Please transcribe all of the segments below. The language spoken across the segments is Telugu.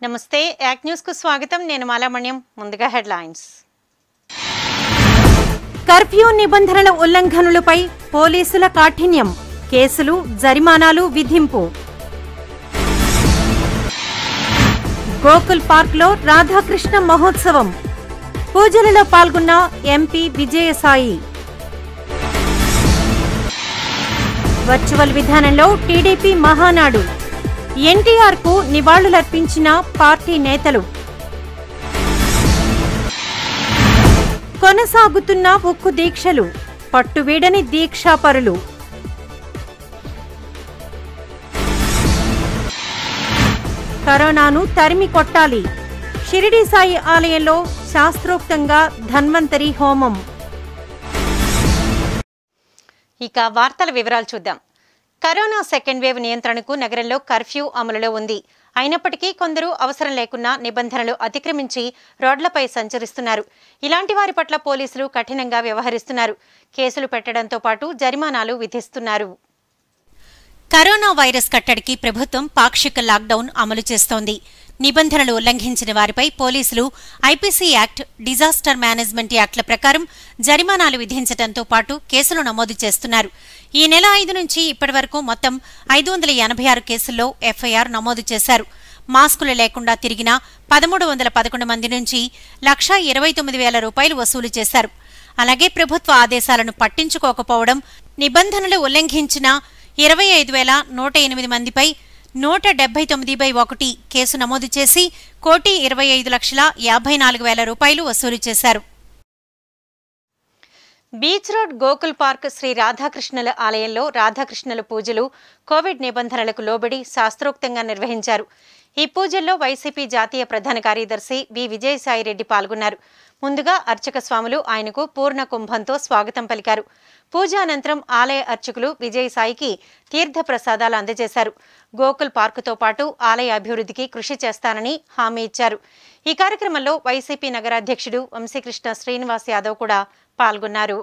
నమస్తే యాక్ న్యూస్ కు స్వాగతం నేను మాలామణ్యం ముందుగా హెడ్లైన్స్ కర్ఫ్యూ నిబంధనల ఉల్లంఘనలపై పోలీసుల కాఠిన్యం కేసులు జరిమానాలు విధింపు గోకుల్ పార్క్లో రాధాకృష్ణ మహోత్సవం పూజలలో పాల్గొన్న ఎంపీ విజయసాయి వర్చువల్ విధానంలో టీడీపీ మహానాడు ఎన్టీఆర్ కు నివాళులర్పించిన పార్టీ నేతలు కొనసాగుతున్న ఉక్కు దీక్షలు పట్టువీడని దీక్షాపరులు కరోనాను తరిమి కొట్టాలి షిరిడి సాయి ఆలయంలో శాస్త్రోక్తంగా ధన్వంతరి హోమం ఇక వార్తల వివరాలు చూద్దాం కరోనా సెకండ్ వేవ్ నియంత్రణకు నగరంలో కర్ఫ్యూ అమలులో ఉంది అయినప్పటికీ కొందరు అవసరం లేకున్నా నిబంధనలు అతిక్రమించి రోడ్లపై సంచరిస్తున్నారు ఇలాంటి వారి పట్ల పోలీసులు కఠినంగా వ్యవహరిస్తున్నారు కేసులు పెట్టడంతో పాటు జరిమానాలు విధిస్తున్నారు కరోనా వైరస్ కట్టడికి ప్రభుత్వం పాక్షిక లాక్డౌన్ అమలు చేస్తోంది నిబంధనలు ఉల్లంఘించిన వారిపై పోలీసులు ఐపీసీ యాక్ట్ డిజాస్టర్ మేనేజ్మెంట్ యాక్ట్ల ప్రకారం జరిమానాలు విధించడంతో పాటు కేసులు నమోదు చేస్తున్నారు ఈ నెల ఐదు నుంచి ఇప్పటి వరకు మొత్తం ఐదు వందల ఎనభై ఆరు కేసుల్లో ఎఫ్ఐఆర్ నమోదు చేశారు మాస్కులు లేకుండా తిరిగిన పదమూడు వందల పదకొండు మంది నుంచి లక్షా ఇరవై తొమ్మిది వేల రూపాయలు వసూలు చేశారు అలాగే ప్రభుత్వ ఆదేశాలను పట్టించుకోకపోవడం నిబంధనలు ఉల్లంఘించిన ఇరవై ఐదు వేల నూట ఎనిమిది మందిపై నూట డెబ్బై తొమ్మిది బై ఒకటి కేసు నమోదు చేసి కోటి ఇరవై ఐదు లక్షల యాభై నాలుగు వేల రూపాయలు వసూలు చేశారు beach road Gokul park Shri రాధాకృష్ణుల ఆలయంలో రాధాకృష్ణుల పూజలు కోవిడ్ నిబంధనలకు లోబడి శాస్త్రోక్తంగా నిర్వహించారు ఈ పూజల్లో వైసీపీ జాతీయ ప్రధాన కార్యదర్శి వి విజయసాయిరెడ్డి పాల్గొన్నారు ముందుగా అర్చక స్వాములు ఆయనకు పూర్ణ కుంభంతో స్వాగతం పలికారు పూజ అనంతరం ఆలయ అర్చకులు విజయసాయికి తీర్థ ప్రసాదాలు అందజేశారు గోకుల్ పార్కుతో పాటు ఆలయ అభివృద్ధికి కృషి చేస్తానని హామీ ఇచ్చారు ఈ కార్యక్రమంలో వైసీపీ నగరాధ్యక్షుడు వంశీకృష్ణ శ్రీనివాస్ యాదవ్ కూడా పాల్గొన్నారు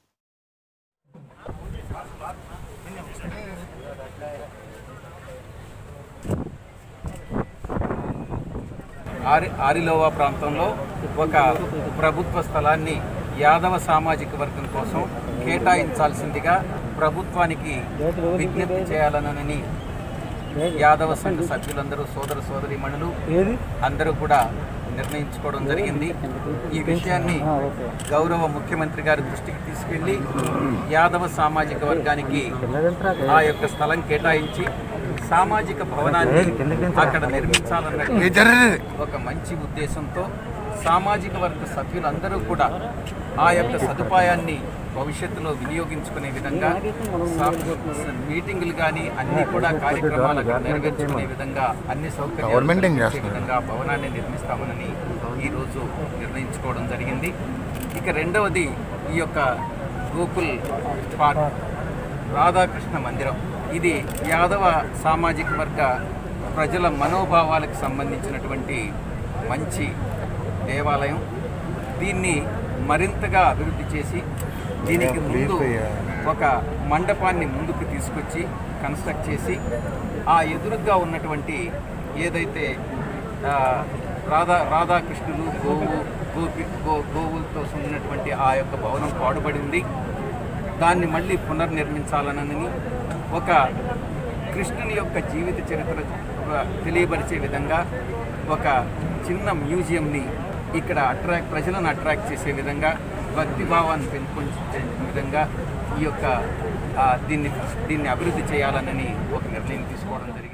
ఆరి ఆరిలోవా ప్రాంతంలో ఒక ప్రభుత్వ స్థలాన్ని యాదవ సామాజిక వర్గం కోసం కేటాయించాల్సిందిగా ప్రభుత్వానికి విజ్ఞప్తి చేయాలనని యాదవ సంఘ సభ్యులందరూ సోదర సోదరిమణులు అందరూ కూడా నిర్ణయించుకోవడం జరిగింది ఈ విషయాన్ని గౌరవ ముఖ్యమంత్రి గారి దృష్టికి తీసుకెళ్లి యాదవ సామాజిక వర్గానికి ఆ యొక్క స్థలం కేటాయించి సామాజిక భవనాన్ని అక్కడ నిర్మించాలన్న ఒక మంచి ఉద్దేశంతో సామాజిక వర్గ సభ్యులందరూ కూడా ఆ యొక్క సదుపాయాన్ని భవిష్యత్తులో వినియోగించుకునే విధంగా సా- మీటింగులు కానీ అన్ని కూడా కార్యక్రమాలకు నెరవేర్చుకునే విధంగా అన్ని సౌకర్యాలు గవర్నమెంట్ ఏం కల్పించే చేస్తుంది? విధంగా భవనాన్ని నిర్మిస్తామని ఈరోజు నిర్ణయించుకోవడం జరిగింది ఇక రెండవది ఈ యొక్క గోకుల్ పార్క్ రాధాకృష్ణ మందిరం ఇది యాదవ సామాజిక వర్గ ప్రజల మనోభావాలకు సంబంధించినటువంటి మంచి దేవాలయం దీన్ని మరింతగా అభివృద్ధి చేసి దీనికి ముందు ఒక మండపాన్ని ముందుకు తీసుకొచ్చి కన్స్ట్రక్ట్ చేసి ఆ ఎదురుగా ఉన్నటువంటి ఏదైతే ఆ, రాధా రాధాకృష్ణులు గోవు గోపి గో గోవులతో ఉన్నటువంటి ఆ యొక్క భవనం పాడుబడింది దాన్ని మళ్ళీ పునర్నిర్మించాలనని ఒక కృష్ణుని యొక్క జీవిత చరిత్ర తెలియపరిచే విధంగా ఒక చిన్న మ్యూజియంని ఇక్కడ అట్రాక్ట్ ప్రజలను అట్రాక్ట్ చేసే విధంగా భక్తి భావాన్ని పెంపొందించే విధంగా ఈ యొక్క ఆ, దీన్ని దీన్ని అభివృద్ధి చేయాలనని ఒక నిర్ణయం తీసుకోవడం జరిగింది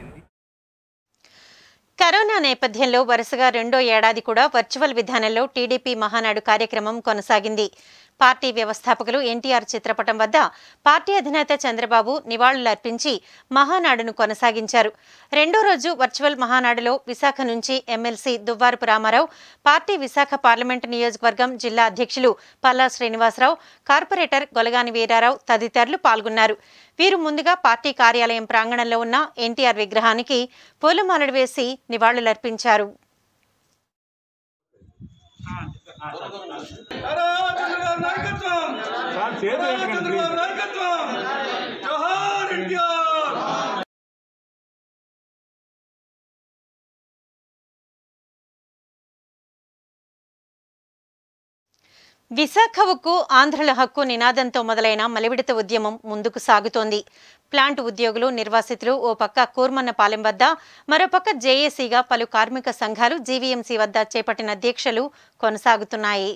కరోనా నేపథ్యంలో వరుసగా రెండో ఏడాది కూడా వర్చువల్ విధానంలో టీడీపీ మహానాడు కార్యక్రమం కొనసాగింది పార్టీ వ్యవస్థాపకులు ఎన్టీఆర్ చిత్రపటం వద్ద పార్టీ అధినేత చంద్రబాబు నివాళులర్పించి మహానాడును కొనసాగించారు రెండో రోజు వర్చువల్ మహానాడులో విశాఖ నుంచి MLC Duvvarapu Ramarao party Visakha parliament నియోజకవర్గం జిల్లా అధ్యక్షులు పల్లా శ్రీనివాసరావు కార్పొరేటర్ గొలగాని వీరారావు తదితరులు పాల్గొన్నారు వీరు ముందుగా పార్టీ కార్యాలయం ప్రాంగణంలో ఉన్న ఎన్టీఆర్ విగ్రహానికి పూలమాలలు వేసి నివాళులర్పించారు చంద్రబాబు నాయకత్వం చంద్రబాబు నాయకత్వం జోహార్ ఇండియా విశాఖ ఉక్కు ఆంధ్రుల హక్కు నినాదంతో మొదలైన మలివిడత ఉద్యమం ముందుకు సాగుతోంది ప్లాంట్ ఉద్యోగులు నిర్వాసితులు ఓ పక్క కూర్మన్నపాలెం వద్ద మరోపక్క జేఏసీగా పలు కార్మిక సంఘాలు జీవీఎంసీ వద్ద చేపట్టిన దీక్షలు కొనసాగుతున్నాయి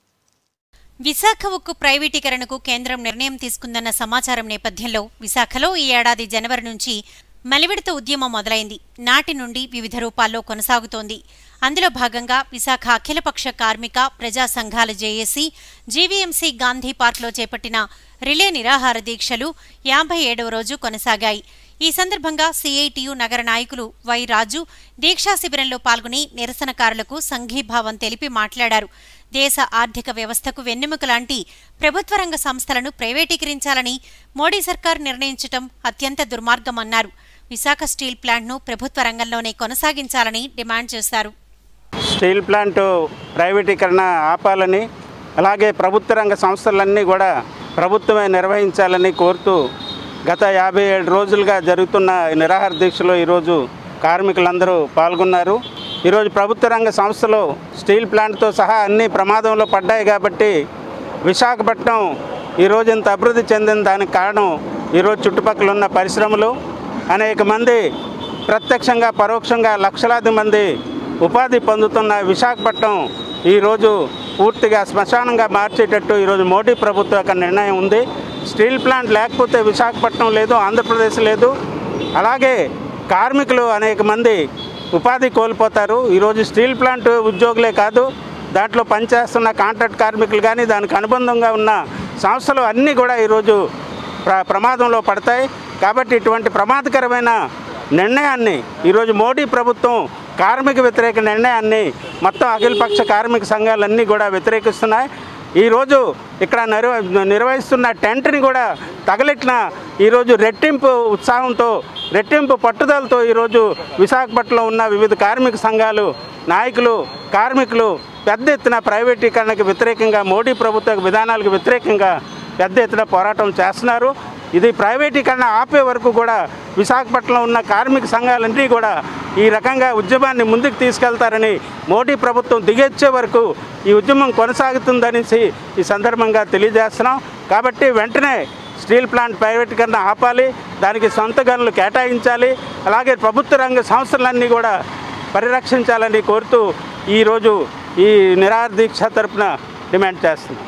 విశాఖ ఉక్కు ప్రైవేటీకరణకు కేంద్రం నిర్ణయం తీసుకుందన్న సమాచారం నేపథ్యంలో విశాఖలో ఈ ఏడాది జనవరి నుంచి మలివిడత ఉద్యమం మొదలైంది నాటి నుండి వివిధ రూపాల్లో కొనసాగుతోంది అందులో భాగంగా విశాఖ అఖిలపక్ష కార్మిక ప్రజా సంఘాల జేఏసీ జీవీఎంసీ గాంధీ పార్క్లో చేపట్టిన రిలే నిరాహార దీక్షలు యాభై ఏడవ రోజు కొనసాగాయి ఈ సందర్భంగా సిఐటియు నగర నాయకులు వై రాజు దీక్షా శిబిరంలో పాల్గొని నిరసనకారులకు సంఘీభావం తెలిపి మాట్లాడారు దేశ ఆర్థిక వ్యవస్థకు వెన్నెముక లాంటి ప్రభుత్వ రంగ సంస్థలను ప్రైవేటీకరించాలని మోడీ సర్కార్ నిర్ణయించటం అత్యంత దుర్మార్గమన్నారు విశాఖ స్టీల్ ప్లాంట్ను ప్రభుత్వ రంగంలోనే కొనసాగించాలని డిమాండ్ చేశారు స్టీల్ ప్లాంట్ ప్రైవేటీకరణ ఆపాలని అలాగే ప్రభుత్వ రంగ సంస్థలన్నీ కూడా ప్రభుత్వమే నిర్వహించాలని కోరుతూ గత యాభై ఏడు రోజులుగా జరుగుతున్న ఈ నిరాహార దీక్షలో ఈరోజు కార్మికులందరూ పాల్గొన్నారు ఈరోజు ప్రభుత్వ రంగ సంస్థలు స్టీల్ ప్లాంట్తో సహా అన్ని ప్రమాదంలో పడ్డాయి కాబట్టి విశాఖపట్నం ఈరోజు ఇంత అభివృద్ధి చెందిన దానికి కారణం ఈరోజు చుట్టుపక్కల ఉన్న పరిశ్రమలు అనేక మంది ప్రత్యక్షంగా పరోక్షంగా లక్షలాది మంది ఉపాధి పొందుతున్న విశాఖపట్నం ఈరోజు పూర్తిగా శ్మశానంగా మార్చేటట్టు ఈరోజు మోడీ ప్రభుత్వం యొక్క నిర్ణయం ఉంది స్టీల్ ప్లాంట్ లేకపోతే విశాఖపట్నం లేదు ఆంధ్రప్రదేశ్ లేదు అలాగే కార్మికులు అనేక మంది ఉపాధి కోల్పోతారు ఈరోజు స్టీల్ ప్లాంట్ ఉద్యోగులే కాదు దాంట్లో పనిచేస్తున్న కాంట్రాక్ట్ కార్మికులు కానీ దానికి అనుబంధంగా ఉన్న సంస్థలు అన్నీ కూడా ఈరోజు ప్ర ప్రమాదంలో పడతాయి కాబట్టి ఇటువంటి ప్రమాదకరమైన నిర్ణయాన్ని ఈరోజు మోడీ ప్రభుత్వం కార్మిక వ్యతిరేక నిర్ణయాన్ని మొత్తం అఖిలపక్ష కార్మిక సంఘాలన్నీ కూడా వ్యతిరేకిస్తున్నాయి ఈరోజు ఇక్కడ నిర్వ నిర్వహిస్తున్న టెంట్ని కూడా తగలెట్టిన ఈరోజు రెట్టింపు ఉత్సాహంతో రెట్టింపు పట్టుదలతో ఈరోజు విశాఖపట్నంలో ఉన్న వివిధ కార్మిక సంఘాలు నాయకులు కార్మికులు పెద్ద ఎత్తున ప్రైవేటీకరణకు వ్యతిరేకంగా మోడీ ప్రభుత్వ విధానాలకు వ్యతిరేకంగా పెద్ద ఎత్తున పోరాటం చేస్తున్నారు ఇది ప్రైవేటీకరణ ఆపే వరకు కూడా విశాఖపట్నంలో ఉన్న కార్మిక సంఘాలన్నీ కూడా ఈ రకంగా ఉద్యమాన్ని ముందుకు తీసుకెళ్తారని మోడీ ప్రభుత్వం దిగొచ్చే వరకు ఈ ఉద్యమం కొనసాగుతుందనేసి ఈ సందర్భంగా తెలియజేస్తున్నాం కాబట్టి వెంటనే స్టీల్ ప్లాంట్ ప్రైవేటీకరణ ఆపాలి దానికి సొంత గనులు కేటాయించాలి అలాగే ప్రభుత్వ రంగ సంస్థలన్నీ కూడా పరిరక్షించాలని కోరుతూ ఈరోజు ఈ నిరాహార దీక్ష తరపున డిమాండ్ చేస్తున్నాం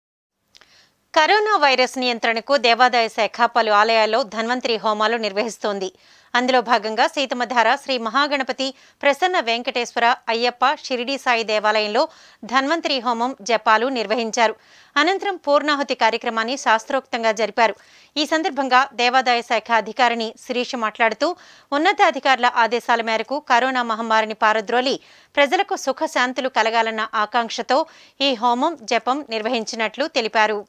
కరోనా వైరస్ నియంత్రణకు దేవాదాయ శాఖ పలు ఆలయాల్లో ధన్వంతరి హోమాలు నిర్వహిస్తోంది అందులో భాగంగా సీతమధార శ్రీ మహాగణపతి ప్రసన్న వెంకటేశ్వర అయ్యప్ప షిరిడి సాయి దేవాలయంలో ధన్వంతరి హోమం జపాలు నిర్వహించారు అనంతరం పూర్ణాహుతి కార్యక్రమాన్ని శాస్త్రోక్తంగా జరిపారు ఈ సందర్భంగా దేవాదాయ శాఖ అధికారిని శిరీష్ మాట్లాడుతూ ఉన్నతాధికారుల ఆదేశాల మేరకు కరోనా మహమ్మారిని పారద్రోలి ప్రజలకు సుఖశాంతులు కలగాలన్న ఆకాంక్షతో ఈ హోమం జపం నిర్వహించినట్లు తెలిపారు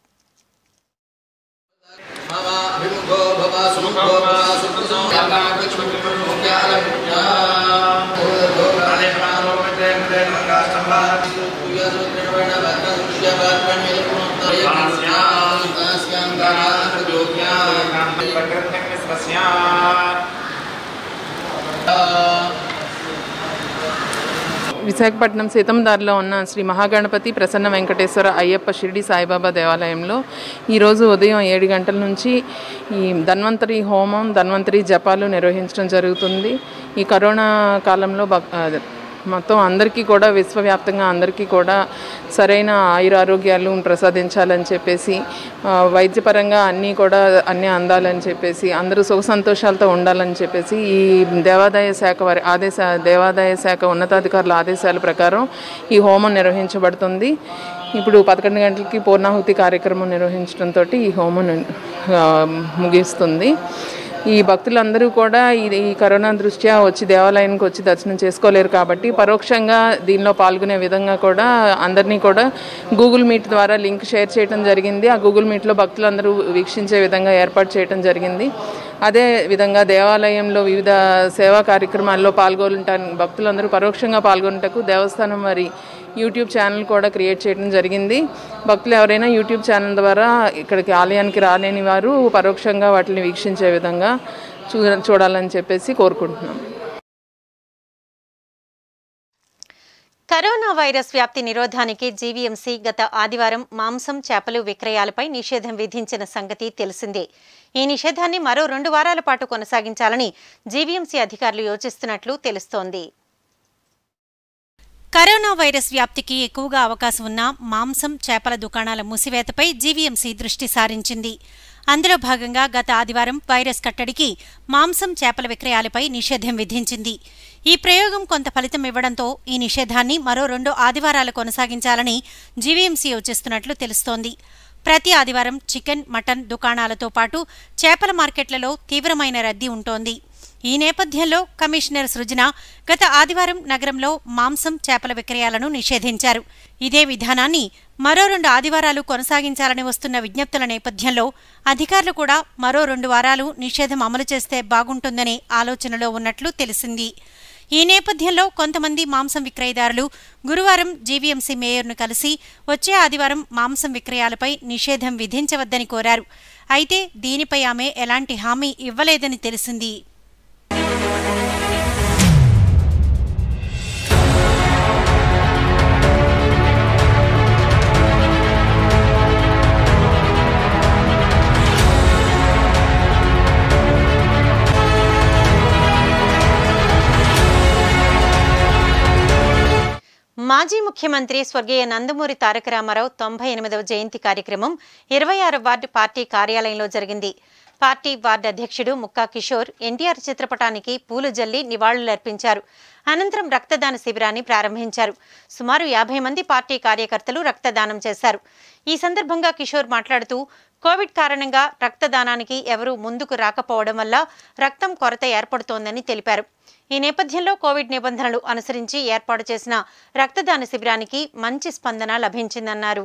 విశాఖపట్నం సీతందార్లో ఉన్న శ్రీ మహాగణపతి ప్రసన్న వెంకటేశ్వర అయ్యప్ప షిరిడి సాయిబాబా దేవాలయంలో ఈరోజు ఉదయం ఏడు గంటల నుంచి ఈ ధన్వంతరి హోమం ధన్వంతరి జపాలు నిర్వహించడం జరుగుతుంది ఈ కరోనా కాలంలో భక్- ఆ, మొత్తం అందరికీ కూడా విశ్వవ్యాప్తంగా అందరికీ కూడా సరైన ఆయురారోగ్యాలు ప్రసాదించాలని చెప్పేసి ఆ, వైద్యపరంగా అన్నీ కూడా అన్నీ అందాలని చెప్పేసి అందరూ సుఖ సంతోషాలతో ఉండాలని చెప్పేసి ఈ దేవాదాయ శాఖ వారి ఆదేశ దేవాదాయ శాఖ ఉన్నతాధికారుల ఆదేశాల ప్రకారం ఈ హోమం నిర్వహించబడుతుంది ఇప్పుడు పదకొండు గంటలకి పూర్ణాహుతి కార్యక్రమం నిర్వహించడంతో ఈ హోమం ఆ, ముగిస్తుంది ఈ భక్తులందరూ కూడా ఇది ఈ కరోనా దృష్ట్యా వచ్చి దేవాలయానికి వచ్చి దర్శనం చేసుకోలేరు కాబట్టి పరోక్షంగా దీనిలో పాల్గొనే విధంగా కూడా అందరినీ కూడా గూగుల్ మీట్ ద్వారా లింక్ షేర్ చేయడం జరిగింది ఆ గూగుల్ మీట్లో భక్తులందరూ వీక్షించే విధంగా ఏర్పాటు చేయడం జరిగింది అదే విధంగా దేవాలయంలో వివిధ సేవా కార్యక్రమాల్లో పాల్గొనటానికి భక్తులందరూ పరోక్షంగా పాల్గొనటకు దేవస్థానం వారి యూట్యూబ్ ఛానల్ కూడా క్రియేట్ చేయడం జరిగింది భక్తులు ఎవరైనా యూట్యూబ్ ఛానల్ ద్వారా ఇక్కడికి ఆలయానికి రాలేని వారు పరోక్షంగా వాటిని వీక్షించే విధంగా చూ చూడాలని చెప్పేసి కోరుకుంటున్నాం కరోనా వైరస్ వ్యాప్తి నిరోధానికి జీవీఎంసీ గత ఆదివారం మాంసం చేపలు విక్రయాలపై నిషేధం విధించిన సంగతి తెలిసిందే ఈ నిషేధాన్ని మరో రెండు వారాల పాటు కొనసాగించాలని జీవీఎంసీ అధికారులు యోచిస్తున్నట్లు తెలుస్తోంది కరోనా వైరస్ వ్యాప్తికి ఎక్కువగా అవకాశం ఉన్న మాంసం చేపల దుకాణాల మూసివేతపై జీవీఎంసీ దృష్టి సారించింది అందులో భాగంగా గత ఆదివారం వైరస్ కట్టడికి మాంసం చేపల విక్రయాలపై నిషేధం విధించింది ఈ ప్రయోగం కొంత ఫలితం ఇవ్వడంతో ఈ నిషేధాన్ని మరో రెండు ఆదివారాలు కొనసాగించాలని జీవీఎంసీ యోచిస్తున్నట్లు తెలుస్తోంది ప్రతి ఆదివారం చికెన్ మటన్ దుకాణాలతో పాటు చేపల మార్కెట్లలో తీవ్రమైన రద్దీ ఉంటోంది ఈ నేపథ్యంలో కమిషనర్ సృజన గత ఆదివారం నగరంలో మాంసం చేపల విక్రయాలను నిషేధించారు ఇదే విధానాన్ని మరో రెండు ఆదివారాలు కొనసాగించాలని వస్తున్న విజ్ఞప్తుల నేపథ్యంలో అధికారులు కూడా మరో రెండు వారాలు నిషేధం అమలు చేస్తే బాగుంటుందనే ఆలోచనలో ఉన్నట్లు తెలిసింది ఈ నేపథ్యంలో కొంతమంది మాంసం విక్రయదారులు గురువారం జీవీఎంసీ మేయర్ను కలిసి వచ్చే ఆదివారం మాంసం విక్రయాలపై నిషేధం విధించవద్దని కోరారు అయితే దీనిపై ఆమె ఎలాంటి హామీ ఇవ్వలేదని తెలిసింది మాజీ ముఖ్యమంత్రి స్వర్గీయ నందమూరి తారక రామారావు తొంభై ఎనిమిదవ జయంతి కార్యక్రమం ఇరవై ఆరు వార్డు పార్టీ కార్యాలయంలో జరిగింది పార్టీ వార్డు అధ్యక్షుడు ముక్కా కిషోర్ ఎన్టీఆర్ చిత్రపటానికి పూలు జల్లి నివాళులర్పించారు అనంతరం రక్తదాన శిబిరాన్ని ప్రారంభించారు సుమారు యాభై మంది పార్టీ కార్యకర్తలు రక్తదానం చేశారు ఈ సందర్భంగా కిషోర్ మాట్లాడుతూ కోవిడ్ కారణంగా రక్తదానానికి ఎవరూ ముందుకు రాకపోవడం వల్ల రక్తం కొరత ఏర్పడుతోందని తెలిపారు ఈ నేపథ్యంలో కోవిడ్ నిబంధనలు అనుసరించి ఏర్పాటు చేసిన రక్తదాన శిబిరానికి మంచి స్పందన లభించిందన్నారు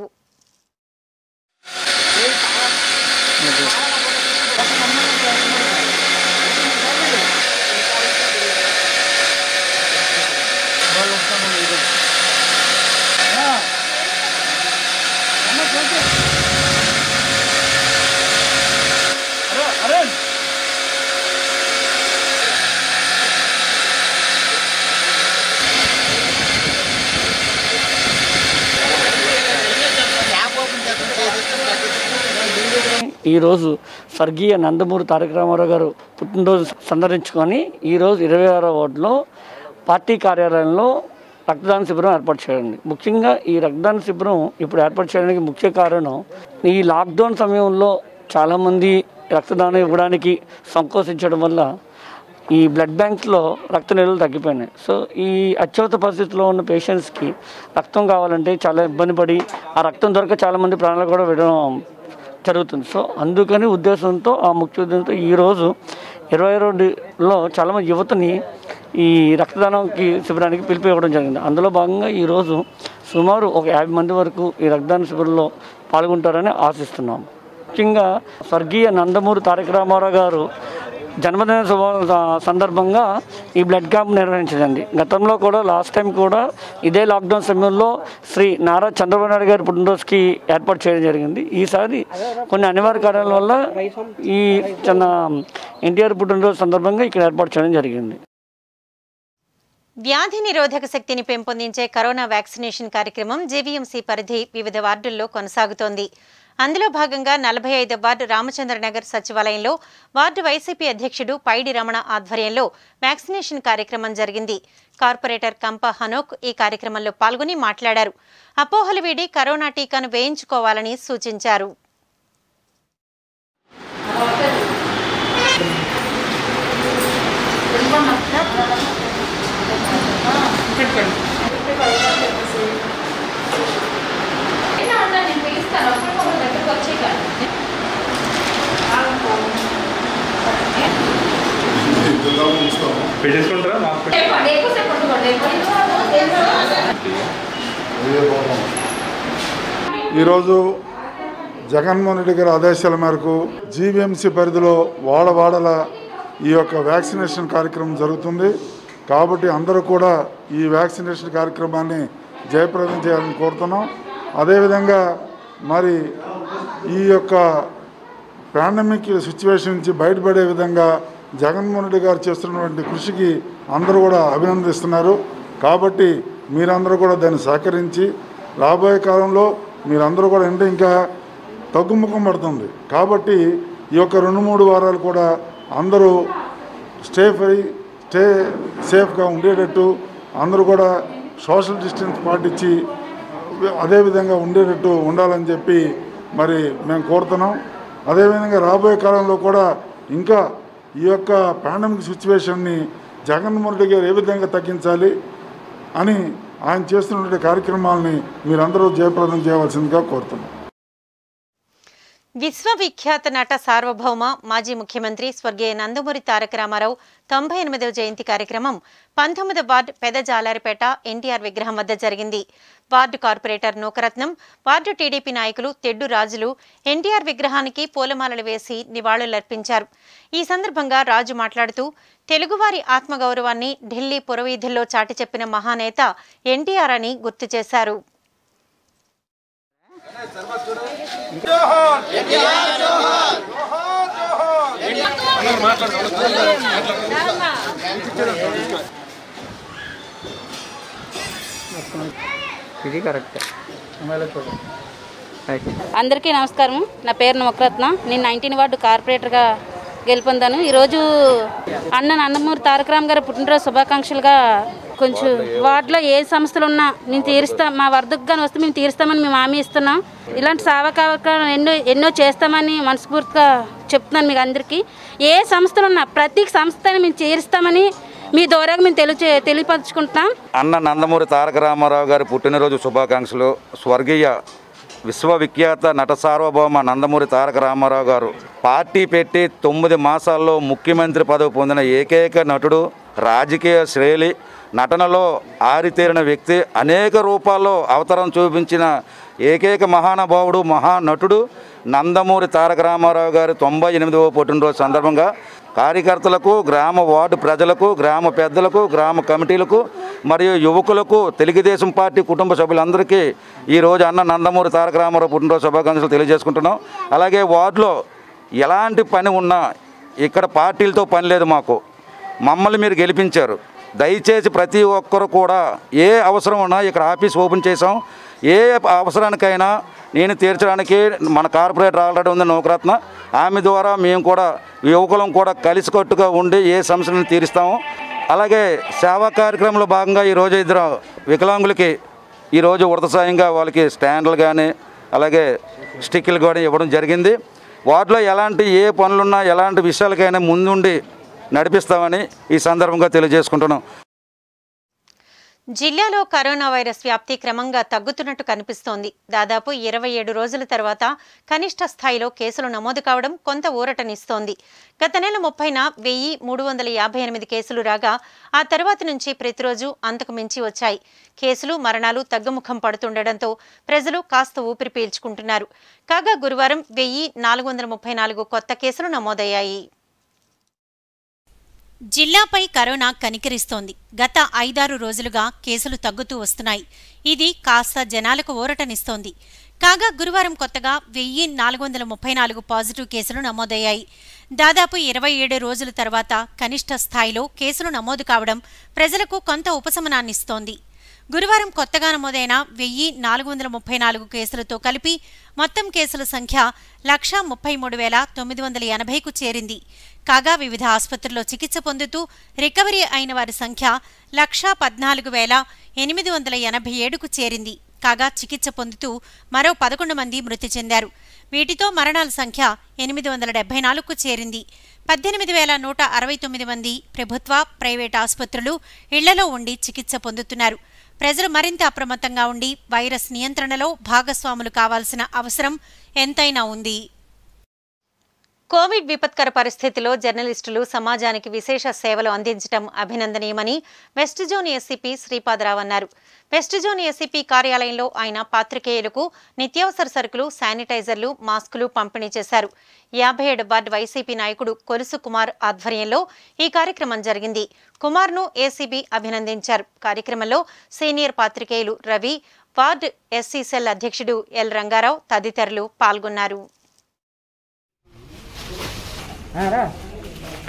ఈరోజు స్వర్గీయ నందమూరి తారక రామారావు గారు పుట్టినరోజు సందర్శించుకొని ఈరోజు ఇరవై ఆరో వార్డులో పార్టీ కార్యాలయంలో రక్తదాన శిబిరం ఏర్పాటు చేయండి ముఖ్యంగా ఈ రక్తదాన శిబిరం ఇప్పుడు ఏర్పాటు చేయడానికి ముఖ్య కారణం ఈ లాక్డౌన్ సమయంలో చాలామంది రక్తదానం ఇవ్వడానికి సంకోచించడం వల్ల ఈ బ్లడ్ బ్యాంక్లో రక్త నిల్వలు తగ్గిపోయినాయి సో ఈ అత్యవత పరిస్థితిలో ఉన్న పేషెంట్స్కి రక్తం కావాలంటే చాలా ఇబ్బంది పడి ఆ రక్తం దొరక చాలామంది ప్రాణాలు కూడా విడడం జరుగుతుంది సో అందుకని ఉద్దేశంతో ఆ ముఖ్య ఉద్దేశంతో ఈరోజు ఇరవై రెండులో చాలామంది యువతని ఈ రక్తదానంకి శిబిరానికి పిలిపి ఇవ్వడం జరిగింది అందులో భాగంగా ఈరోజు సుమారు ఒక యాభై మంది వరకు ఈ రక్తదాన శిబిరంలో పాల్గొంటారని ఆశిస్తున్నాం ముఖ్యంగా స్వర్గీయ నందమూరి తారక రామారావు గారు జన్మదిన శుభ సందర్భంగా ఈ బ్లడ్ క్యాంప్ నిర్వహించదండి గతంలో కూడా లాస్ట్ టైం కూడా ఇదే లాక్డౌన్ సమయంలో శ్రీ నారా చంద్రబాబు నాయుడు గారి పుట్టినరోజుకి ఏర్పాటు చేయడం జరిగింది ఈసారి కొన్ని అనివార్య కారణాల వల్ల ఈ చిన్న ఎన్టీఆర్ పుట్టినరోజు సందర్భంగా ఇక్కడ ఏర్పాటు చేయడం జరిగింది వ్యాధి నిరోధక శక్తిని పెంపొందించే కరోనా వ్యాక్సినేషన్ కార్యక్రమం జేవీఎంసీ పరిధి వివిధ వార్డుల్లో కొనసాగుతోంది అందులో భాగంగా నలభై ఐదు వార్డు రామచంద్రనగర్ సచివాలయంలో వార్డు వైసీపీ అధ్యక్షుడు పైడి రమణ ఆధ్వర్యంలో వ్యాక్సినేషన్ కార్యక్రమం జరిగింది కార్పొరేటర్ కంప హనోక్ ఈ కార్యక్రమంలో పాల్గొని మాట్లాడారు అపోహలు వీడి కరోనా టీకాను వేయించుకోవాలని సూచించారు పెట్టేసుకుంటారా ఈరోజు జగన్మోహన్ రెడ్డి గారి ఆదేశాల మేరకు జీవీఎంసీ పరిధిలో వాడవాడల ఈ యొక్క వ్యాక్సినేషన్ కార్యక్రమం జరుగుతుంది కాబట్టి అందరూ కూడా ఈ వ్యాక్సినేషన్ కార్యక్రమాన్ని జయప్రదం చేయాలని కోరుతున్నాం అదేవిధంగా మరి ఈ యొక్క పాండమిక్ సిచ్యువేషన్ నుంచి బయటపడే విధంగా జగన్మోహన్ రెడ్డి గారు చేస్తున్నటువంటి కృషికి అందరూ కూడా అభినందిస్తున్నారు కాబట్టి మీరందరూ కూడా దాన్ని సహకరించి రాబోయే కాలంలో మీరందరూ కూడా అంటే ఇంకా తగ్గుముఖం పడుతుంది కాబట్టి ఈ యొక్క రెండు మూడు వారాలు కూడా అందరూ స్టే ఫ్రీ స్టే సేఫ్గా ఉండేటట్టు అందరూ కూడా సోషల్ డిస్టెన్స్ పాటించి అదేవిధంగా ఉండేటట్టు ఉండాలని చెప్పి మరి మేము కోరుతున్నాం అదేవిధంగా రాబోయే కాలంలో కూడా ఇంకా ఈ యొక్క పాండమిక్ సిచ్యువేషన్ని జగన్మోహన్ రెడ్డి గారు ఏ విధంగా తగ్గించాలి అని ఆయన చేస్తున్నటువంటి కార్యక్రమాలని మీరందరూ జయప్రదం చేయవలసిందిగా కోరుతున్నాం విశ్వవిఖ్యాత నట సార్వభౌమ మాజీ ముఖ్యమంత్రి స్వర్గీయ నందమూరి తారక రామారావు తొంభై ఎనిమిదవ జయంతి కార్యక్రమం పంతొమ్మిదవ వార్డు పెదజాలారిపేట ఎన్టీఆర్ విగ్రహం వద్ద జరిగింది ward corporator Nookaratnam ward TDP నాయకులు తెడ్డు రాజులు ఎన్టీఆర్ విగ్రహానికి పూలమాలలు వేసి నివాళులర్పించారు ఈ సందర్భంగా రాజు మాట్లాడుతూ తెలుగువారి ఆత్మగౌరవాన్ని ఢిల్లీ పురవీధుల్లో చాటి చెప్పిన మహానేత ఎన్టీఆర్ అని గుర్తు చేశారు ఇది కరెక్ట్ అందరికీ నమస్కారం నా పేరు నమకరత్న నేను నైన్టీన్ వార్డు కార్పొరేటర్గా గెలుపొందాను ఈరోజు అన్న నందమూరి తారక రామ్ గారి పుట్టినరోజు శుభాకాంక్షలుగా కొంచెం వార్డులో ఏ సమస్యలు ఉన్నా నేను తీరుస్తాం మా వరదకు కానీ వస్తే మేము తీరుస్తామని మేము హామీ ఇస్తున్నాం ఇలాంటి సేవా కార్యక్రమాలు ఎన్నో ఎన్నో చేస్తామని మనస్ఫూర్తిగా చెప్తున్నాను మీకు అందరికీ ఏ సంస్థలు ఉన్నా ప్రతి సంస్థని మేము చేరుస్తామని మీ ద్వారా మేము తెలియ తెలియపరచుకుంటున్నాం అన్న నందమూరి తారక రామారావు గారి పుట్టినరోజు శుభాకాంక్షలు స్వర్గీయ విశ్వవిఖ్యాత నట సార్వభౌమ నందమూరి తారక రామారావు గారు పార్టీ పెట్టి తొమ్మిది మాసాల్లో ముఖ్యమంత్రి పదవి పొందిన ఏకైక నటుడు రాజకీయ శ్రేలి నటనలో ఆరితేరిన వ్యక్తి అనేక రూపాల్లో అవతారం చూపించిన ఏకైక మహానుభావుడు మహానటుడు నందమూరి తారక రామారావు గారి తొంభై ఎనిమిదవ పుట్టినరోజు సందర్భంగా కార్యకర్తలకు గ్రామ వార్డు ప్రజలకు గ్రామ పెద్దలకు గ్రామ కమిటీలకు మరియు యువకులకు తెలుగుదేశం పార్టీ కుటుంబ సభ్యులందరికీ ఈరోజు అన్న నందమూరి తారక రామారావు పుట్టినరోజు శుభాకాంక్షలు తెలియజేసుకుంటున్నాం అలాగే వార్డులో ఎలాంటి పని ఉన్నా ఇక్కడ పార్టీలతో పని లేదు మాకు మమ్మల్ని మీరు గెలిపించారు దయచేసి ప్రతి ఒక్కరు కూడా ఏ అవసరం ఉన్నా ఇక్కడ ఆఫీస్ ఓపెన్ చేసాం ఏ అవసరానికైనా నేను తీర్చడానికి మన కార్పొరేటర్ ఆల్రెడీ ఉంది నౌకరత్న ఆమె ద్వారా మేము కూడా యువకులం కూడా కలిసికట్టుగా ఉండి ఏ సమస్యలను తీరుస్తాము అలాగే సేవా కార్యక్రమంలో భాగంగా ఈరోజు ఇద్దరు వికలాంగులకి ఈరోజు ఉడత సాయంగా వాళ్ళకి స్టాండ్లు కానీ అలాగే స్టిక్లు కూడా ఇవ్వడం జరిగింది వాటిలో ఎలాంటి ఏ పనులున్నా ఎలాంటి విషయాలకైనా ముందుండి నడిపిస్తామని ఈ సందర్భంగా తెలియజేసుకుంటున్నాం జిల్లాలో కరోనా వైరస్ వ్యాప్తి క్రమంగా తగ్గుతున్నట్టు కనిపిస్తోంది దాదాపు ఇరవై ఏడు రోజుల తర్వాత కనిష్ట స్థాయిలో కేసులు నమోదు కావడం కొంత ఊరటనిస్తోంది గత నెల ముప్పైన వెయ్యి మూడు వందల యాభై ఎనిమిది కేసులు రాగా ఆ తర్వాత నుంచి ప్రతిరోజు అంతకు మించి వచ్చాయి కేసులు మరణాలు తగ్గుముఖం పడుతుండటంతో ప్రజలు కాస్త ఊపిరి పీల్చుకుంటున్నారు కాగా గురువారం వెయ్యి నాలుగు వందల ముప్పై నాలుగు కొత్త కేసులు నమోదయ్యాయి జిల్లాపై కరోనా కనికరిస్తోంది గత ఐదారు రోజులుగా కేసులు తగ్గుతూ వస్తున్నాయి ఇది కాస్త జనాలకు ఊరటనిస్తోంది కాగా గురువారం కొత్తగా వెయ్యి నాలుగు వందల ముప్పై నాలుగు పాజిటివ్ కేసులు నమోదయ్యాయి దాదాపు ఇరవై ఏడు రోజుల తర్వాత కనిష్ట స్థాయిలో కేసులు నమోదు కావడం ప్రజలకు కొంత ఉపశమనాన్నిస్తోంది గురువారం కొత్తగా నమోదైన వెయ్యి నాలుగు వందల ముప్పై నాలుగు కేసులతో కలిపి మొత్తం కేసుల సంఖ్య లక్షా ముప్పై మూడు వేల తొమ్మిది వందల ఎనభైకు చేరింది కాగా వివిధ ఆసుపత్రుల్లో చికిత్స పొందుతూ రికవరీ అయిన వారి సంఖ్య లక్షా పద్నాలుగు వేల ఎనిమిది వందల ఎనభై ఏడుకు చేరింది కాగా చికిత్స పొందుతూ మరో పదకొండు మంది మృతి చెందారు వీటితో మరణాల సంఖ్య ఎనిమిది వందల డెబ్బై నాలుగుకు చేరింది పద్దెనిమిది వేల నూట అరవై తొమ్మిది మంది ప్రభుత్వ ప్రైవేట్ ఆసుపత్రులు ఇళ్లలో ఉండి చికిత్స పొందుతున్నారు ప్రజలు మరింత అప్రమత్తంగా ఉండి వైరస్ నియంత్రణలో భాగస్వాములు కావాల్సిన అవసరం ఎంతైనా ఉంది కోవిడ్ విపత్కర పరిస్థితిలో జర్నలిస్టులు సమాజానికి విశేష సేవలు అందించడం అభినందనీయమని వెస్ట్ జోన్ ఎస్సీపీ శ్రీపాదరావు అన్నారు వెస్ట్ జోన్ ఎస్సీపీ కార్యాలయంలో ఆయన పాత్రికేయులకు నిత్యావసర సరుకులు శానిటైజర్లు మాస్కులు పంపిణీ చేశారు యాభై ఏడు వార్డు వైసీపీ నాయకుడు కొలుసు కుమార్ ఆధ్వర్యంలో ఈ కార్యక్రమం జరిగింది కుమార్ను ఏసీబీ అభినందించారు కార్యక్రమంలో సీనియర్ పాత్రికేయులు రవి వార్డు ఎస్సీ సెల్ అధ్యక్షుడు ఎల్ రంగారావు తదితరులు పాల్గొన్నారు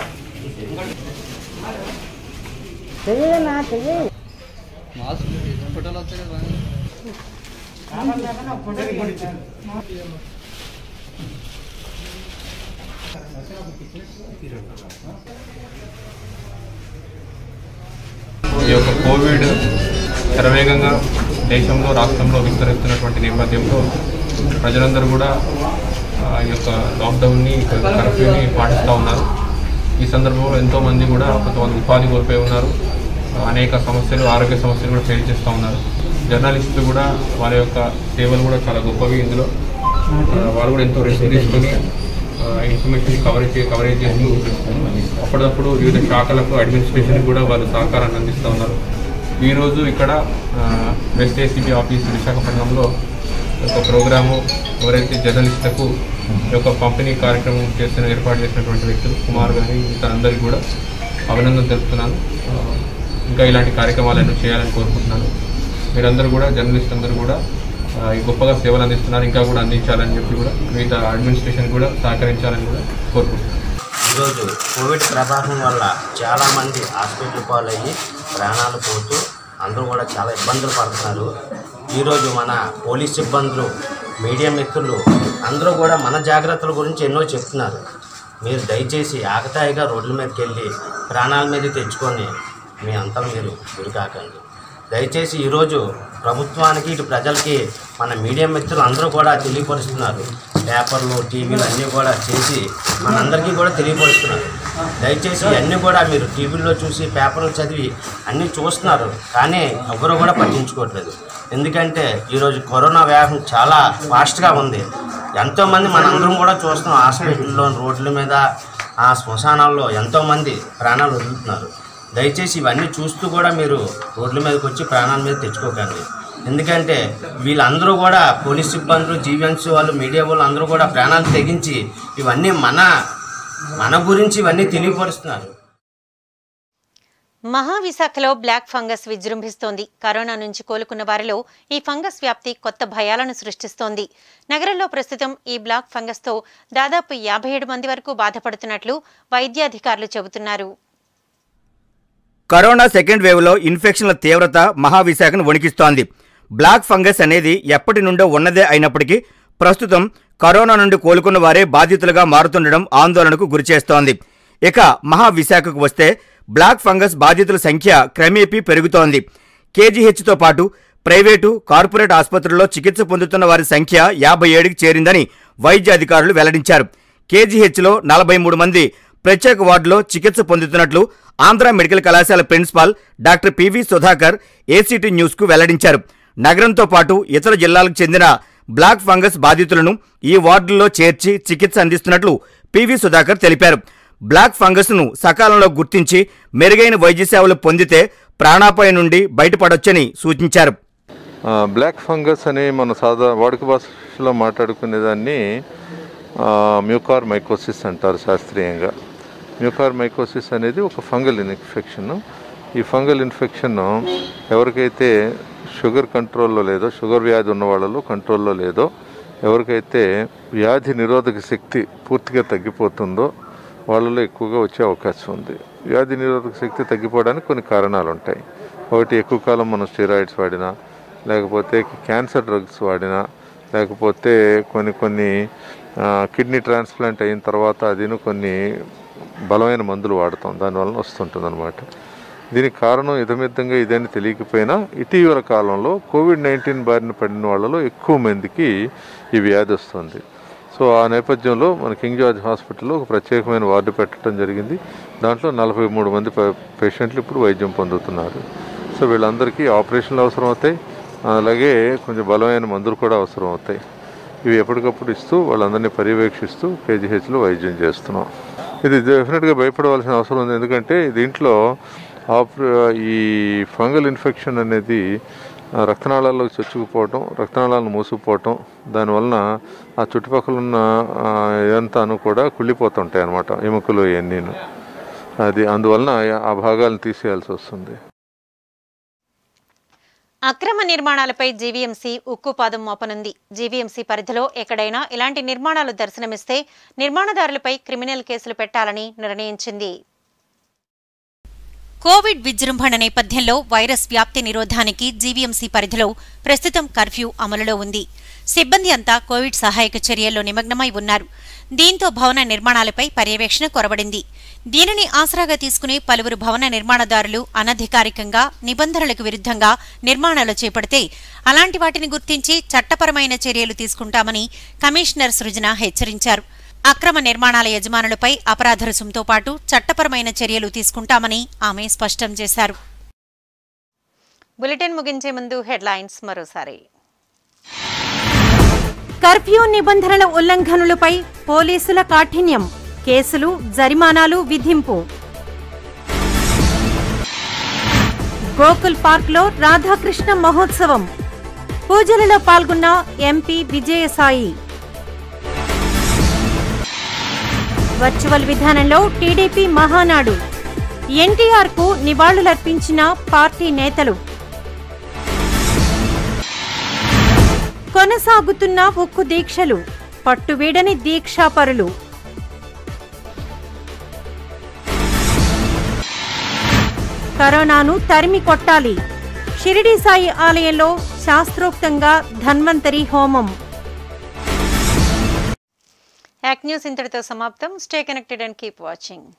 మాస్క్ ఈ యొక్క కోవిడ్ శరవేగంగా దేశంలో రాష్ట్రంలో విస్తరిస్తున్నటువంటి నేపథ్యంలో ప్రజలందరూ కూడా ఆ, ఈ యొక్క లాక్డౌన్ని కర్ఫ్యూని పాటిస్తూ ఉన్నారు ఈ సందర్భంలో ఎంతోమంది కూడా కొంతమంది ఉపాధి కోల్పోయి ఉన్నారు అనేక సమస్యలు ఆరోగ్య సమస్యలు కూడా ఫేస్ చేస్తూ ఉన్నారు జర్నలిస్టులు కూడా వాళ్ళ యొక్క సేవలు కూడా చాలా గొప్పవి ఇందులో ఆ, వాళ్ళు కూడా ఎంతో రిస్క్ తీసుకొని ఇన్ఫర్మేషన్ కవరేజ్ చే- కవరేజ్ చేస్తూ అప్పుడప్పుడు వివిధ శాఖలకు అడ్మినిస్ట్రేషన్ కూడా వాళ్ళు సహకారాన్ని అందిస్తూ ఉన్నారు ఈరోజు ఇక్కడ ఆ, వెస్ట్ ఏసీబీ ఆఫీస్ విశాఖపట్నంలో ఒక ప్రోగ్రాము ఎవరైతే జర్నలిస్టులకు ఈ యొక్క పంపిణీ కార్యక్రమం చేస్తున్న ఏర్పాటు చేసినటువంటి వ్యక్తులు కుమార్ కానీ ఇతర అందరికీ కూడా అభినందన తెలుపుతున్నాను ఆ, ఇంకా ఇలాంటి కార్యక్రమాలను చేయాలని కోరుకుంటున్నాను మీరందరూ కూడా జర్నలిస్ట్ అందరూ కూడా ఆ, ఈ గొప్పగా సేవలు అందిస్తున్నారు ఇంకా కూడా అందించాలని చెప్పి కూడా మిగతా అడ్మినిస్ట్రేషన్ కూడా సహకరించాలని కూడా కోరుకుంటున్నాను ఈరోజు కోవిడ్ ప్రభావం వల్ల చాలామంది హాస్పిటల్ పాలయ్యి ప్రాణాలు పోతూ అందరూ కూడా చాలా ఇబ్బందులు పడుతున్నారు ఈరోజు మన పోలీస్ సిబ్బందులు మీడియా మిత్రులు అందరూ కూడా మన జాగ్రత్తల గురించి ఎన్నో చెప్తున్నారు మీరు దయచేసి ఆకతాయిగా రోడ్ల మీదకి వెళ్ళి ప్రాణాల మీద తెచ్చుకొని మీ అంతలు మీరు గురికాకండి దయచేసి ఈరోజు ప్రభుత్వానికి ఇటు ప్రజలకి మన మీడియా మిత్రులు అందరూ కూడా తెలియపరుస్తున్నారు పేపర్లు టీవీలు అన్నీ కూడా చేసి మనందరికీ కూడా తెలియపరుస్తున్నారు దయచేసి అన్నీ కూడా మీరు టీవీల్లో చూసి పేపర్లు చదివి అన్నీ చూస్తున్నారు కానీ ఎవరు కూడా పట్టించుకోవట్లేదు ఎందుకంటే ఈరోజు కరోనా వ్యాధి చాలా ఫాస్ట్గా ఉంది ఎంతోమంది మనందరం కూడా చూస్తున్నాం హాస్పిటల్లో రోడ్ల మీద ఆ శ్మశానాల్లో ఎంతోమంది ప్రాణాలు వదులుతున్నారు దయచేసి ఇవన్నీ చూస్తూ కూడా మీరు రోడ్ల మీదకి వచ్చి ప్రాణాల మీద తెచ్చుకోకండి ఎందుకంటే వీళ్ళందరూ కూడా పోలీస్ సిబ్బందులు జీవన్స్ వాళ్ళు మీడియా వాళ్ళు అందరూ కూడా ప్రాణాలు తెగించి ఇవన్నీ మన మన గురించి ఇవన్నీ తెలియపరుస్తున్నారు మహావిశాఖలో బ్లాక్ ఫంగస్ విజృంభిస్తోంది కరోనా నుంచి కోలుకున్న వారిలో ఈ ఫంగస్ వ్యాప్తి కొత్త భయాలను సృష్టిస్తోంది నగరంలో ప్రస్తుతం ఈ బ్లాక్ ఫంగస్తో దాదాపు యాభై ఏడు మంది వరకు బాధపడుతున్నట్లు వైద్యాధికారులు చెబుతున్నారు కరోనా సెకండ్ వేవ్లో ఇన్ఫెక్షన్ల తీవ్రత మహావిశాఖను వణికిస్తోంది బ్లాక్ ఫంగస్ అనేది ఎప్పటి నుండో ఉన్నదే అయినప్పటికీ ప్రస్తుతం కరోనా నుండి కోలుకున్న వారే బాధితులుగా మారుతుండడం ఆందోళనకు గురిచేస్తోంది ఇక మహావిశాఖకు వస్తే బ్లాక్ ఫంగస్ బాధితుల సంఖ్య క్రమేపీ పెరుగుతోంది కేజీహెచ్తో పాటు ప్రైవేటు కార్పొరేట్ ఆసుపత్రుల్లో చికిత్స పొందుతున్న వారి సంఖ్య యాభై ఏడుకి చేరిందని వైద్య అధికారులు వెల్లడించారు కేజీహెచ్లో నలభై మూడు మంది ప్రత్యేక వార్డులో చికిత్స పొందుతున్నట్లు ఆంధ్ర మెడికల్ కళాశాల principal doctor PV Sudhakar ACT న్యూస్కు వెల్లడించారు నగరంతో పాటు ఇతర జిల్లాలకు చెందిన బ్లాక్ ఫంగస్ బాధితులను ఈ వార్డుల్లో చేర్చి చికిత్స అందిస్తున్నట్లు పివి సుధాకర్ తెలిపారు బ్లాక్ ఫంగస్ను సకాలంలో గుర్తించి మెరుగైన వైద్య సేవలు పొందితే ప్రాణాపాయం నుండి బయటపడొచ్చని సూచించారు ఆ, బ్లాక్ ఫంగస్ అని మన సాదా వాడుక భాషలో మాట్లాడుకునే దాన్ని ఆ, మ్యూకార్ మైకోసిస్ అంటారు శాస్త్రీయంగా మ్యూకార్ మైకోసిస్ అనేది ఒక ఫంగల్ ఇన్ఫెక్షన్ ఈ ఫంగల్ ఇన్ఫెక్షన్ ఎవరికైతే షుగర్ కంట్రోల్లో లేదో షుగర్ వ్యాధి ఉన్న వాళ్ళలో కంట్రోల్లో లేదో ఎవరికైతే వ్యాధి నిరోధక శక్తి పూర్తిగా తగ్గిపోతుందో వాళ్ళలో ఎక్కువగా వచ్చే అవకాశం ఉంది వ్యాధి నిరోధక శక్తి తగ్గిపోవడానికి కొన్ని కారణాలు ఉంటాయి ఒకటి ఎక్కువ కాలం మనం స్టీరాయిడ్స్ వాడినా లేకపోతే క్యాన్సర్ డ్రగ్స్ వాడినా లేకపోతే కొన్ని కొన్ని ఆ, కిడ్నీ ట్రాన్స్ప్లాంట్ అయిన తర్వాత అదిను కొన్ని బలమైన మందులు వాడతాం దానివలన వస్తుంటుంది అనమాట దీనికి కారణం ఇదమిద్దంగా ఇదని తెలియకపోయినా ఇటీవల కాలంలో కోవిడ్ నైన్టీన్ బారిన పడిన వాళ్ళలో ఎక్కువ మందికి ఈ వ్యాధి వస్తుంది సో ఆ నేపథ్యంలో మన కింగ్ జార్జ్ హాస్పిటల్లో ఒక ప్రత్యేకమైన వార్డు పెట్టడం జరిగింది దాంట్లో నలభై మూడు మంది పే- పేషెంట్లు ఇప్పుడు వైద్యం పొందుతున్నారు సో వీళ్ళందరికీ ఆపరేషన్లు అవసరం అవుతాయి అలాగే కొంచెం బలమైన మందులు కూడా అవసరం అవుతాయి ఇవి ఎప్పటికప్పుడు ఇస్తూ వాళ్ళందరినీ పర్యవేక్షిస్తూ కేజీహెచ్లో వైద్యం చేస్తున్నాం ఇది డెఫినెట్గా భయపడవలసిన అవసరం ఉంది ఎందుకంటే దీంట్లో ఆపరే ఈ ఫంగల్ ఇన్ఫెక్షన్ అనేది ఆ, రక్తనాళాల్లో చొచ్చుకుపోవటం రక్తనాళాలను మూసుకుపోవటం దానివలన ఆ చుట్టుపక్కల ఉన్న ఆ, ఇదంతాను కూడా కుళ్ళిపోతుంటాయి అన్నమాట ఎముకలు ఇవన్నీను అది అందువలన ఆ భాగాలను తీసేయాల్సి వస్తుంది అక్రమ నిర్మాణాలపై జీవీఎంసీ ఉక్కుపాదం మోపనుంది జీవీఎంసీ పరిధిలో ఎక్కడైనా ఇలాంటి నిర్మాణాలు దర్శనమిస్తే నిర్మాణదారులపై క్రిమినల్ కేసులు పెట్టాలని నిర్ణయించింది కోవిడ్ విజృంభణ నేపథ్యంలో వైరస్ వ్యాప్తి నిరోధానికి జీవీఎంసీ పరిధిలో ప్రస్తుతం కర్ఫ్యూ అమలులో ఉంది సిబ్బంది అంతా కోవిడ్ సహాయక చర్యల్లో నిమగ్నమై ఉన్నారు దీంతో భవన నిర్మాణాలపై పర్యవేక్షణ కొరబడింది దీనిని ఆసరాగా తీసుకుని పలువురు భవన నిర్మాణదారులు అనధికారికంగా నిబంధనలకు విరుద్ధంగా నిర్మాణాలు చేపడితే అలాంటి వాటిని గుర్తించి చట్టపరమైన చర్యలు తీసుకుంటామని కమిషనర్ సృజన హెచ్చరించారు అక్రమ నిర్మాణాల యజమానులపై అపరాధ రుసుంతో పాటు చట్టపరమైన చర్యలు తీసుకుంటామని ఆమె స్పష్టం చేశారు బులెటిన్ ముగించే ముందు హెడ్లైన్స్ మరోసారి కర్ఫ్యూ నిబంధనల ఉల్లంఘనలపై పోలీసుల కాఠిన్యం కేసులు జరిమానాలు విధింపు గోకుల్ పార్క్లో రాధాకృష్ణ మహోత్సవం పూజలలో పాల్గొన్న ఎంపీ విజయసాయి వర్చువల్ విధానంలో టీడీపీ మహానాడు ఎన్టీఆర్ కు నివాళులర్పించిన పార్టీ నేతలు కొనసాగుతున్న ఉక్కు దీక్షలు పట్టువీడని దీక్షాపరులు కరోనాను తరిమి కొట్టాలి షిరిడి సాయి ఆలయంలో శాస్త్రోక్తంగా ధన్వంతరి హోమం యాక్ న్యూస్ ఇంతటితో సమాప్తం stay connected and keep watching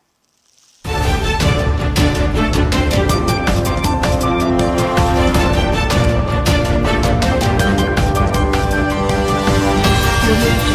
Thank you.